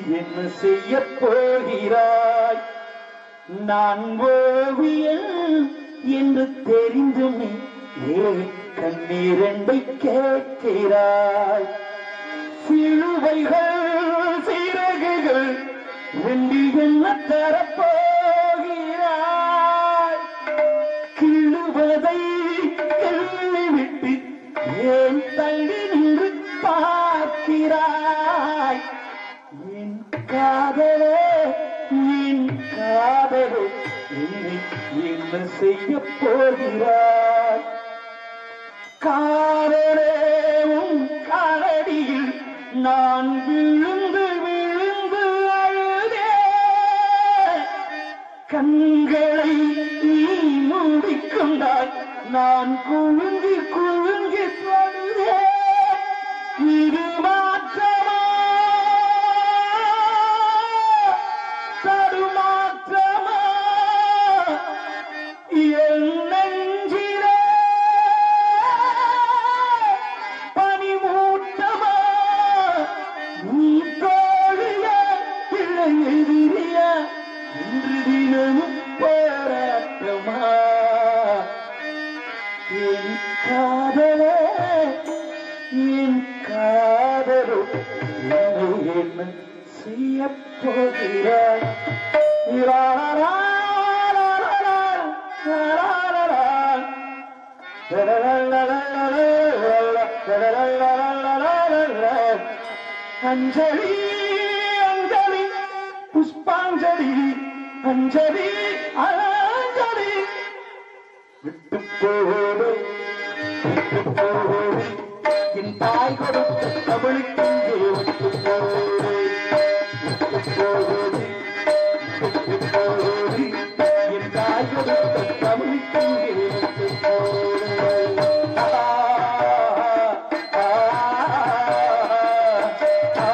என்ன செய்ய போகிறாய் நான் ஓவியன் என்று தெரிந்துமே ஏன் கண்ணீரண்டை கேட்கிறாய் சிலுவைகள் சிறகுகள் வெண்டி என்ன தரப்போகிறாய் கிள்ளுவதை கிள்ளிவிட்டு ஏன் தள்ளி நின்று பார்க்கிறாய் என் காதலே என் காதலே என்னை என்ன செய்ய போகிறாய் காதலே உன் காலடியில் நான் விழுந்து விழுந்து அழுதே கண்களை நீ மூடிக்கொண்டாய் நான் குழுங்கி குழுங்கி தொழுதே இது மாற்றமா தடுமாற்றமா என் நெஞ்சிலே பனிமூட்டமா நீ தோழியா இல்லை எதிரியா இன்று தினமும் போராட்டமா என் காதலே என் காதலோ என்னை என்ன செய்ய போகிறாய் லா, லா, லா, லா, லா, லா, லா, லா. அஞ்சலி அஞ்சலி புஷ்பாஞ்சலி அஞ்சலி அஞ்சலி விட்டு போடு விட்டு போடு என் தாய் கொடுத்த தமிழுக்கு விட்டு போடு விட்டு போடு விட்டு போடு என் தாய் கொடுத்த தமிழுக்கு விட்டு போடு ஆ, ஆ, ஆ,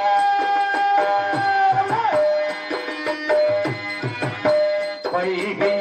வைகை